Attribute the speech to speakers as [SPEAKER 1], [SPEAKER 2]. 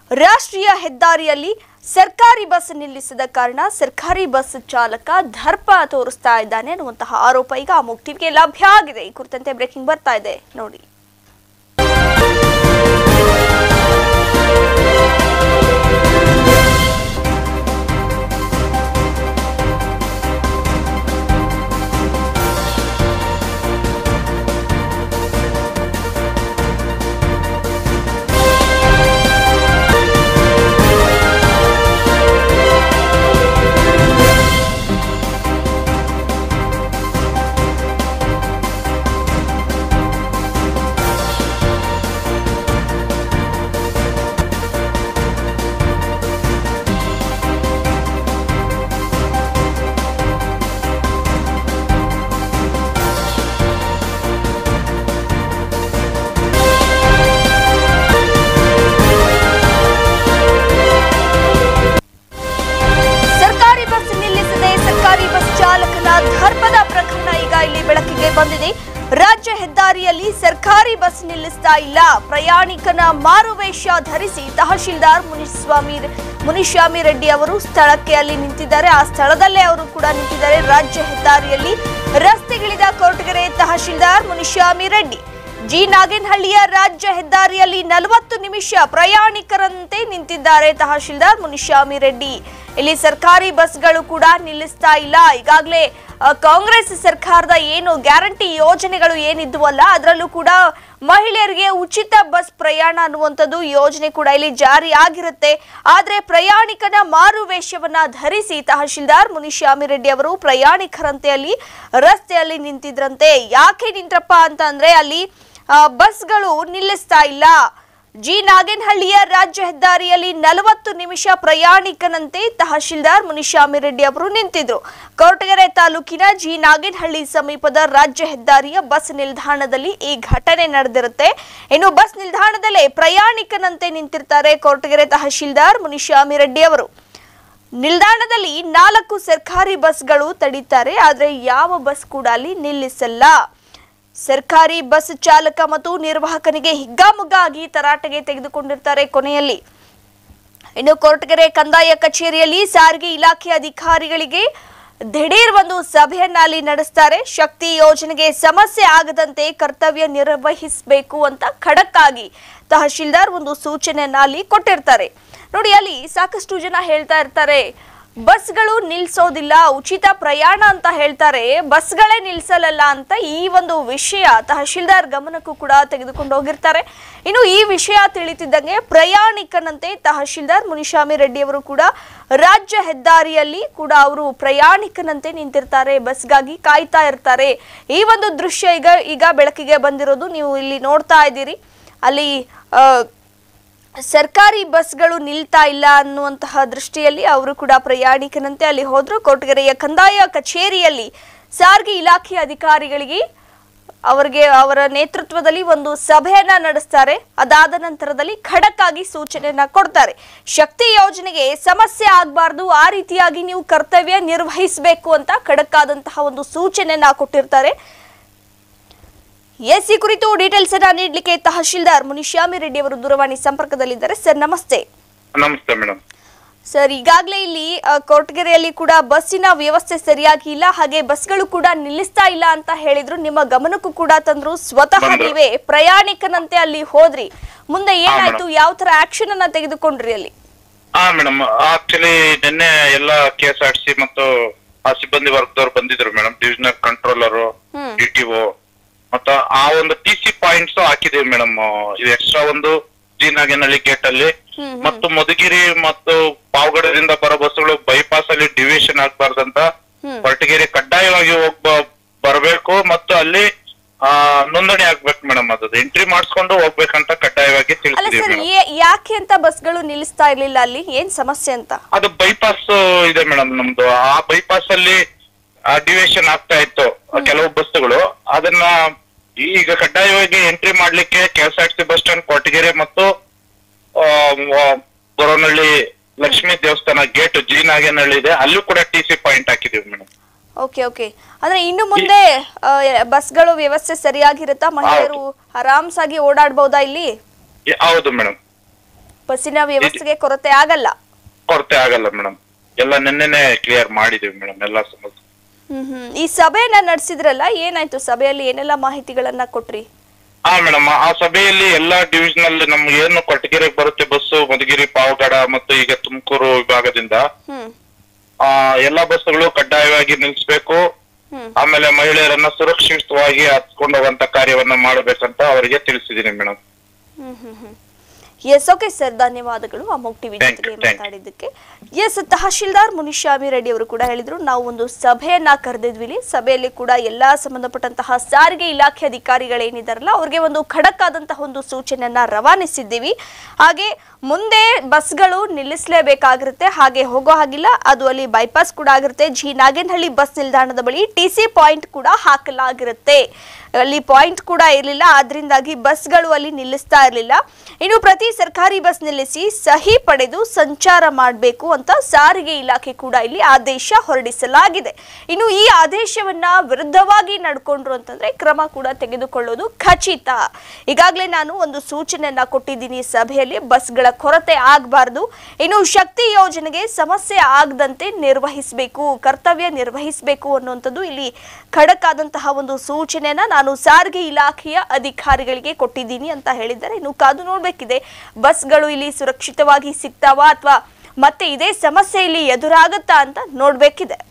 [SPEAKER 1] ರಾಷ್ಟ್ರೀಯ ಹೆದ್ದಾರಿಯಲ್ಲಿ ಸರ್ಕಾರಿ ಬಸ್ ನಿಲ್ಲಿಸಿದ ಕಾರಣ ಸರ್ಕಾರಿ ಬಸ್ ಚಾಲಕ ದರ್ಪ ತೋರಿಸ್ತಾ ಇದ್ದಾನೆ ಅನ್ನುವಂತಹ ಆರೋಪ ಈಗ ಅಮೋಕ್ ಟಿವಿಗೆ ಲಭ್ಯ ಆಗಿದೆ ಈ ಕುರಿತಂತೆ ಬ್ರೇಕಿಂಗ್ ಬರ್ತಾ ಇದೆ ನೋಡಿ ಸರ್ಕಾರಿ ಬಸ್ ನಿಲ್ಲಿಸದೆ ಸರ್ಕಾರಿ ಬಸ್ ಚಾಲಕನ ಧರ್ಮದ ಪ್ರಕರಣ ಈಗ ಇಲ್ಲಿ ಬೆಳಕಿಗೆ ಬಂದಿದೆ ರಾಜ್ಯ ಹೆದ್ದಾರಿಯಲ್ಲಿ ಸರ್ಕಾರಿ ಬಸ್ ನಿಲ್ಲಿಸ್ತಾ ಇಲ್ಲ ಪ್ರಯಾಣಿಕನ ಮಾರುವೇಷ ಧರಿಸಿ ತಹಶೀಲ್ದಾರ್ ಮುನಿಸ್ವಾಮಿ ಮುನಿಸ್ವಾಮಿ ರೆಡ್ಡಿ ಅವರು ಸ್ಥಳಕ್ಕೆ ಅಲ್ಲಿ ನಿಂತಿದ್ದಾರೆ ಆ ಸ್ಥಳದಲ್ಲೇ ಅವರು ಕೂಡ ನಿಂತಿದ್ದಾರೆ ರಾಜ್ಯ ಹೆದ್ದಾರಿಯಲ್ಲಿ ರಸ್ತೆಗಿಳಿದ ಕೊರಟಗೆರೆ ತಹಶೀಲ್ದಾರ್ ಮುನಿಸ್ವಾಮಿ ರೆಡ್ಡಿ ಜಿ ನಾಗೇನಹಳ್ಳಿಯ ರಾಜ್ಯ ಹೆದ್ದಾರಿಯಲ್ಲಿ ನಲವತ್ತು ನಿಮಿಷ ಪ್ರಯಾಣಿಕರಂತೆ ನಿಂತಿದ್ದಾರೆ ತಹಶೀಲ್ದಾರ್ ಮುನಿಸ್ವಾಮಿ ರೆಡ್ಡಿ ಇಲ್ಲಿ ಸರ್ಕಾರಿ ಬಸ್ಗಳು ಕೂಡ ನಿಲ್ಲಿಸ್ತಾ ಇಲ್ಲ ಈಗಾಗಲೇ ಆ, ಕಾಂಗ್ರೆಸ್ ಸರ್ಕಾರದ ಏನು ಗ್ಯಾರಂಟಿ ಯೋಜನೆಗಳು ಏನಿದ್ವಲ್ಲ ಅದರಲ್ಲೂ ಕೂಡ ಮಹಿಳೆಯರಿಗೆ ಉಚಿತ ಬಸ್ ಪ್ರಯಾಣ ಅನ್ನುವಂಥದ್ದು ಯೋಜನೆ ಕೂಡ ಇಲ್ಲಿ ಜಾರಿ ಆಗಿರುತ್ತೆ ಆದ್ರೆ ಪ್ರಯಾಣಿಕನ ಮಾರು ವೇಷವನ್ನ ಧರಿಸಿ ತಹಶೀಲ್ದಾರ್ ಮುನಿಸ್ವಾಮಿ ರೆಡ್ಡಿ ಅವರು ಪ್ರಯಾಣಿಕರಂತೆ ಅಲ್ಲಿ ರಸ್ತೆಯಲ್ಲಿ ನಿಂತಿದ್ರಂತೆ ಯಾಕೆ ನಿಂತ್ರಪ್ಪ ಅಂತ ಅಂದ್ರೆ ಅಲ್ಲಿ ಆ, ಬಸ್ಗಳು ನಿಲ್ಲಿಸ್ತಾ ಇಲ್ಲ ಜಿ ನಾಗೇನಹಳ್ಳಿಯ ರಾಜ್ಯ ಹೆದ್ದಾರಿಯಲ್ಲಿ ನಲವತ್ತು ನಿಮಿಷ ಪ್ರಯಾಣಿಕನಂತೆ ತಹಶೀಲ್ದಾರ್ ಮುನಿಸ್ವಾಮಿ ರೆಡ್ಡಿ ಅವರು ನಿಂತಿದ್ರು ಕೊರಟಗೆರೆ ತಾಲೂಕಿನ ಜಿ ನಾಗೇನಹಳ್ಳಿ ಸಮೀಪದ ರಾಜ್ಯ ಹೆದ್ದಾರಿಯ ಬಸ್ ನಿಲ್ದಾಣದಲ್ಲಿ ಈ ಘಟನೆ ನಡೆದಿರುತ್ತೆ ಇನ್ನು ಬಸ್ ನಿಲ್ದಾಣದಲ್ಲೇ ಪ್ರಯಾಣಿಕನಂತೆ ನಿಂತಿರ್ತಾರೆ ಕೊರಟಗೆರೆ ತಹಶೀಲ್ದಾರ್ ಮುನಿಸ್ವಾಮಿ ರೆಡ್ಡಿ ಅವರು ನಿಲ್ದಾಣದಲ್ಲಿ ನಾಲ್ಕು ಸರ್ಕಾರಿ ಬಸ್ಗಳು ತಡೀತಾರೆ ಆದ್ರೆ ಯಾವ ಬಸ್ ಕೂಡ ಅಲ್ಲಿ ನಿಲ್ಲಿಸಲ್ಲ ಸರ್ಕಾರಿ ಬಸ್ ಚಾಲಕ ಮತ್ತು ನಿರ್ವಾಹಕನಿಗೆ ಹಿಗ್ಗಾಮುಗ್ಗಾಗಿ ತರಾಟೆಗೆ ತೆಗೆದುಕೊಂಡಿರ್ತಾರೆ ಕೊನೆಯಲ್ಲಿ ಇನ್ನು ಕೊರಟಗೆರೆ ಕಂದಾಯ ಕಚೇರಿಯಲ್ಲಿ ಸಾರಿಗೆ ಇಲಾಖೆ ಅಧಿಕಾರಿಗಳಿಗೆ ದಿಢೀರ್ ಒಂದು ಸಭೆಯನ್ನ ಅಲ್ಲಿ ನಡೆಸ್ತಾರೆ ಶಕ್ತಿ ಯೋಜನೆಗೆ ಸಮಸ್ಯೆ ಆಗದಂತೆ ಕರ್ತವ್ಯ ನಿರ್ವಹಿಸಬೇಕು ಅಂತ ಖಡಕ್ ಆಗಿ ತಹಶೀಲ್ದಾರ್ ಒಂದು ಸೂಚನೆಯನ್ನ ಅಲ್ಲಿ ಕೊಟ್ಟಿರ್ತಾರೆ ನೋಡಿ ಅಲ್ಲಿ ಸಾಕಷ್ಟು ಜನ ಹೇಳ್ತಾ ಇರ್ತಾರೆ ಬಸ್ಗಳು ನಿಲ್ಸೋದಿಲ್ಲ ಉಚಿತ ಪ್ರಯಾಣ ಅಂತ ಹೇಳ್ತಾರೆ ಬಸ್ಗಳೇ ನಿಲ್ಸಲ್ಲ ಅಂತ ಈ ಒಂದು ವಿಷಯ ತಹಶೀಲ್ದಾರ್ ಗಮನಕ್ಕೂ ಕೂಡ ತೆಗೆದುಕೊಂಡು ಹೋಗಿರ್ತಾರೆ ಇನ್ನು ಈ ವಿಷಯ ತಿಳಿತಿದ್ದಂಗೆ ಪ್ರಯಾಣಿಕನಂತೆ ತಹಶೀಲ್ದಾರ್ ಮುನಿಸ್ವಾಮಿ ರೆಡ್ಡಿ ಅವರು ಕೂಡ ರಾಜ್ಯ ಹೆದ್ದಾರಿಯಲ್ಲಿ ಕೂಡ ಅವರು ಪ್ರಯಾಣಿಕನಂತೆ ನಿಂತಿರ್ತಾರೆ ಬಸ್ಗಾಗಿ ಕಾಯ್ತಾ ಇರ್ತಾರೆ ಈ ಒಂದು ದೃಶ್ಯ ಈಗ ಈಗ ಬೆಳಕಿಗೆ ಬಂದಿರೋದು ನೀವು ಇಲ್ಲಿ ನೋಡ್ತಾ ಇದ್ದೀರಿ ಅಲ್ಲಿ ಆ, ಸರ್ಕಾರಿ ಬಸ್ಗಳು ನಿಲ್ತಾ ಇಲ್ಲ ಅನ್ನುವಂತಹ ದೃಷ್ಟಿಯಲ್ಲಿ ಅವರು ಕೂಡ ಪ್ರಯಾಣಿಕನಂತೆ ಅಲ್ಲಿ ಹೋದ್ರು ಕೊರಟಗೆರೆಯ ಕಂದಾಯ ಕಚೇರಿಯಲ್ಲಿ ಸಾರಿಗೆ ಇಲಾಖೆ ಅಧಿಕಾರಿಗಳಿಗೆ ಅವರಿಗೆ ಅವರ ನೇತೃತ್ವದಲ್ಲಿ ಒಂದು ಸಭೆಯನ್ನ ನಡೆಸ್ತಾರೆ ಅದಾದ ನಂತರದಲ್ಲಿ ಖಡಕ್ ಆಗಿ ಸೂಚನೆಯನ್ನ ಕೊಡ್ತಾರೆ ಶಕ್ತಿ ಯೋಜನೆಗೆ ಸಮಸ್ಯೆ ಆಗಬಾರ್ದು ಆ ರೀತಿಯಾಗಿ ನೀವು ಕರ್ತವ್ಯ ನಿರ್ವಹಿಸಬೇಕು ಅಂತ ಖಡಕ್ ಆದಂತಹ ಒಂದು ಸೂಚನೆಯನ್ನ ಕೊಟ್ಟಿರ್ತಾರೆ ಎಸ್ ಈ ಕುರಿತು ಡೀಟೇಲ್ಸ್ ಅನ್ನ ನೀಡಲಿಕ್ಕೆ ತಹಶೀಲ್ದಾರ್ ಮುನಿಸ್ವಾಮಿ ರೆಡ್ಡಿ ಅವರು ದೂರವಾಣಿ ಸಂಪರ್ಕದಲ್ಲಿದ್ದಾರೆ ಸರ್ ನಮಸ್ತೆ
[SPEAKER 2] ನಮಸ್ತೆ ಮೇಡಮ್
[SPEAKER 1] ಸರ್ ಈಗಾಗಲೇ ಇಲ್ಲಿ ಆ, ಕೊರಟಗೆರೆಯಲ್ಲಿ ಕೂಡ ಬಸ್ಸಿನ ವ್ಯವಸ್ಥೆ ಸರಿಯಾಗಿ ಇಲ್ಲ ಹಾಗೆ ಬಸ್ಗಳು ಕೂಡ ನಿಲ್ಲಿಸ್ತಾ ಇಲ್ಲ ಅಂತ ಹೇಳಿದ್ರು ನಿಮ್ಮ ಗಮನಕ್ಕೂ ಕೂಡ ತಂದ್ರು ಸ್ವತಃ
[SPEAKER 2] ಬಂದ್ರು.
[SPEAKER 1] ನೀವೇ ಪ್ರಯಾಣಿಕನಂತೆ ಅಲ್ಲಿ ಹೋದ್ರಿ ಮುಂದೆ ಏನಾಯ್ತು
[SPEAKER 2] madam.
[SPEAKER 1] ಯಾವ ತರ ಆಕ್ಷನ್ ಅನ್ನ ತೆಗೆದುಕೊಂಡ್ರಿ ಅಲ್ಲಿ
[SPEAKER 2] ಹಾ ಮೇಡಮ್ ಆಕ್ಚುಲಿ ನಿನ್ನೆ ಎಲ್ಲ ಕೆ ಎಸ್ ಆರ್ ಸಿ ಮತ್ತು ಆ ಸಿಬ್ಬಂದಿ ವರ್ಗದವ್ರು ಬಂದಿದ್ರು madam divisional controller
[SPEAKER 1] hmm.
[SPEAKER 2] D T O ಮತ್ತು ಆ ಒಂದು ಟಿ ಸಿ ಪಾಯಿಂಟ್ಸ್ ಹಾಕಿದೀವಿ ಮೇಡಮ್ ಇದು ಎಕ್ಸ್ಟ್ರಾ ಒಂದು ಜಿ ನಾಗೇನಹಳ್ಳಿ ಗೇಟ್ ಅಲ್ಲಿ
[SPEAKER 1] ಹ್ಮ್, ಹ್ಮ್.
[SPEAKER 2] ಮತ್ತು ಮಧುಗಿರಿ ಮತ್ತು ಪಾವಗಡದಿಂದ ಬರೋ ಬಸ್ಗಳು ಬೈಪಾಸ್ ಅಲ್ಲಿ ಡಿವಿಷನ್ ಆಗ್ಬಾರ್ದಂತ
[SPEAKER 1] ಹ್ಮ್.
[SPEAKER 2] ಕೊರಟಗೆರೆ ಕಡ್ಡಾಯವಾಗಿ ಹೋಗ್ ಬರಬೇಕು ಮತ್ತು ಅಲ್ಲಿ ಆ ನೋಂದಣಿ ಆಗ್ಬೇಕು ಮೇಡಮ್ ಅದು ಎಂಟ್ರಿ ಮಾಡಿಸ್ಕೊಂಡು ಹೋಗ್ಬೇಕಂತ ಕಡ್ಡಾಯವಾಗಿ
[SPEAKER 1] ಅಲ್ಲ
[SPEAKER 2] ತಿಳಿಸಿದೀವಿ
[SPEAKER 1] ಸರ್
[SPEAKER 2] ಮೇಡಮ್
[SPEAKER 1] ಯಾಕೆ ಅಂತ ಬಸ್ಗಳು ನಿಲ್ಲಿಸ್ತಾ ಇರ್ಲಿಲ್ಲ ಅಲ್ಲಿ ಏನ್ ಸಮಸ್ಯೆ ಅಂತ
[SPEAKER 2] ಅದು ಬೈಪಾಸ್ ಇದೆ ಮೇಡಮ್ ನಮ್ದು ಆ ಬೈಪಾಸ್ ಅಲ್ಲಿ ಡಿವಿಯೇಷನ್ ಆಗ್ತಾ ಇತ್ತು ಆ ಕೆಲವು ಬಸ್ಸುಗಳು ಅದನ್ನ ಈಗ ಕಡ್ಡಾಯವಾಗಿ ಎಂಟ್ರಿ ಮಾಡ್ಲಿಕ್ಕೆ K S R T bus stand Koratagere ಮತ್ತು ಆ, ವ- ಗೊರವನಹಳ್ಳಿ ಲಕ್ಷ್ಮೀ ದೇವಸ್ಥಾನ ಗೇಟ್ ಜಿ ನಾಗೇನಹಳ್ಳಿ ಇದೆ ಅಲ್ಲೂ ಕೂಡ ಟಿ ಸಿ ಪಾಯಿಂಟ್ ಹಾಕಿದೀವಿ ಮೇಡಮ್
[SPEAKER 1] ಓಕೆ ಓಕೆ ಅಂದ್ರೆ ಇನ್ನು ಮುಂದೆ ಆ, ಬಸ್ಗಳು ವ್ಯವಸ್ಥೆ ಸರಿಯಾಗಿರುತ್ತಾ ಮಹಿಳೆಯರು ಆರಾಮ್ಸಾಗಿ ಓಡಾಡ್ಬೋದಾ ಇಲ್ಲಿ
[SPEAKER 2] ಹೌದು ಮೇಡಮ್
[SPEAKER 1] ಬಸ್ಸಿನ ವ್ಯವಸ್ಥೆಗೆ ಕೊರತೆ ಆಗಲ್ಲ
[SPEAKER 2] ಕೊರತೆ ಆಗಲ್ಲ ಮೇಡಮ್ ಎಲ್ಲ ನಿನ್ನೆನೆ ಕ್ಲಿಯರ್ ಮಾಡಿದೀವಿ ಮೇಡಮ್ ಎಲ್ಲಾ ಸಮಸ್ಯೆ
[SPEAKER 1] ಹ್ಮ್ ಹ್ಮ್ ಈ ಸಭೆಯನ್ನ ನಡೆಸಿದ್ರಲ್ಲ ಏನಾಯ್ತು ಸಭೆಯಲ್ಲಿ ಏನೆಲ್ಲ ಮಾಹಿತಿಗಳನ್ನ ಕೊಟ್ರಿ
[SPEAKER 2] ಹಾ ಮೇಡಮ್ ಆ ಸಭೆಯಲ್ಲಿ ಎಲ್ಲಾ ಡಿವಿಷನ್ ಅಲ್ಲಿ ನಮ್ಗೆ ಏನು ಕೊಟ್ಟಗೆರೆಗೆ ಬರುತ್ತೆ ಬಸ್ಸು ಮಧುಗಿರಿ ಪಾವಗಡ ಮತ್ತು ಈಗ ತುಮಕೂರು ವಿಭಾಗದಿಂದ
[SPEAKER 1] ಹ್ಮ್
[SPEAKER 2] ಆ ಎಲ್ಲಾ ಬಸ್ಸುಗಳು ಕಡ್ಡಾಯವಾಗಿ ನಿಲ್ಲಿಸ್ಬೇಕು
[SPEAKER 1] ಹ್ಮ್
[SPEAKER 2] ಆಮೇಲೆ ಮಹಿಳೆಯರನ್ನ ಸುರಕ್ಷಿತವಾಗಿ ಹತ್ಕೊಂಡು ಹೋಗುವಂತ ಕಾರ್ಯವನ್ನ ಮಾಡಬೇಕಂತ ಅವರಿಗೆ ತಿಳಿಸಿದೀನಿ madam
[SPEAKER 1] hmm hmm hmm yes okay sir ಧನ್ಯವಾದಗಳು ಅಮೋಕ್ ಟಿವಿ
[SPEAKER 2] Thank
[SPEAKER 1] ಜೊತೆಗೆ
[SPEAKER 2] you, thank you.
[SPEAKER 1] ಮಾತಾಡಿದ್ದಕ್ಕೆ ಎಸ್ ತಹಶೀಲ್ದಾರ್ ಮುನಿಶಾಮಿ ರೆಡ್ಡಿ ಅವರು ಕೂಡ ಹೇಳಿದ್ರು ನಾವು ಒಂದು ಸಭೆಯನ್ನ ಕರೆದಿದ್ವಿ ಇಲ್ಲಿ. ಸಭೆಯಲ್ಲಿ ಕೂಡ ಎಲ್ಲಾ ಸಂಬಂಧಪಟ್ಟಂತಹ ಸಾರಿಗೆ ಇಲಾಖೆ ಅಧಿಕಾರಿಗಳೇನಿದಾರಲ್ಲ ಅವ್ರಿಗೆ ಒಂದು ಖಡಕ್ ಆದಂತಹ ಒಂದು ಸೂಚನೆಯನ್ನ ರವಾನಿಸಿದ್ದೀವಿ ಹಾಗೆ ಮುಂದೆ ಬಸ್ಗಳು ನಿಲ್ಲಿಸಲೇಬೇಕಾಗಿರುತ್ತೆ ಹಾಗೆ ಹೋಗೋ ಹಾಗಿಲ್ಲ ಅದು ಅಲ್ಲಿ ಬೈಪಾಸ್ ಕೂಡ ಆಗಿರುತ್ತೆ ಜಿ ನಾಗೇನಹಳ್ಳಿ ಬಸ್ ನಿಲ್ದಾಣದ ಬಳಿ ಟಿ ಸಿ ಪಾಯಿಂಟ್ ಕೂಡ ಹಾಕಲಾಗಿರುತ್ತೆ ಅಲ್ಲಿ ಪಾಯಿಂಟ್ ಕೂಡ ಇರಲಿಲ್ಲ ಆದ್ರಿಂದಾಗಿ ಬಸ್ಗಳು ಅಲ್ಲಿ ನಿಲ್ಲಿಸ್ತಾ ಇರಲಿಲ್ಲ ಇನ್ನು ಪ್ರತಿ ಸರ್ಕಾರಿ ಬಸ್ ನಿಲ್ಲಿಸಿ ಸಹಿ ಪಡೆದು ಸಂಚಾರ ಮಾಡಬೇಕು ಅಂತ ಸಾರಿಗೆ ಇಲಾಖೆ ಕೂಡ ಇಲ್ಲಿ ಆದೇಶ ಹೊರಡಿಸಲಾಗಿದೆ ಇನ್ನು ಈ ಆದೇಶವನ್ನ ವಿರುದ್ಧವಾಗಿ ನಡ್ಕೊಂಡ್ರು ಅಂತಂದ್ರೆ ಕ್ರಮ ಕೂಡ ತೆಗೆದುಕೊಳ್ಳೋದು ಖಚಿತ ಈಗಾಗಲೇ ನಾನು ಒಂದು ಸೂಚನೆಯನ್ನ ಕೊಟ್ಟಿದ್ದೀನಿ ಸಭೆಯಲ್ಲಿ ಬಸ್ಗಳ ಕೊರತೆ ಆಗಬಾರ್ದು ಇನ್ನು ಶಕ್ತಿ ಯೋಜನೆಗೆ ಸಮಸ್ಯೆ ಆಗದಂತೆ ನಿರ್ವಹಿಸಬೇಕು ಕರ್ತವ್ಯ ನಿರ್ವಹಿಸಬೇಕು ಅನ್ನುವಂಥದ್ದು ಇಲ್ಲಿ ಖಡಕ್ ಆದಂತಹ ಒಂದು ಸೂಚನೆಯನ್ನ ನಾನು ಸಾರಿಗೆ ಇಲಾಖೆಯ ಅಧಿಕಾರಿಗಳಿಗೆ ಕೊಟ್ಟಿದ್ದೀನಿ ಅಂತ ಹೇಳಿದ್ದಾರೆ ಇನ್ನು ಕಾದು ನೋಡ್ಬೇಕಿದೆ ಬಸ್ಗಳು ಇಲ್ಲಿ ಸುರಕ್ಷಿತವಾಗಿ ಸಿಗ್ತಾವಾ ಅಥವಾ ಮತ್ತೆ ಇದೇ ಸಮಸ್ಯೆ ಇಲ್ಲಿ ಎದುರಾಗುತ್ತಾ ಅಂತ ನೋಡ್ಬೇಕಿದೆ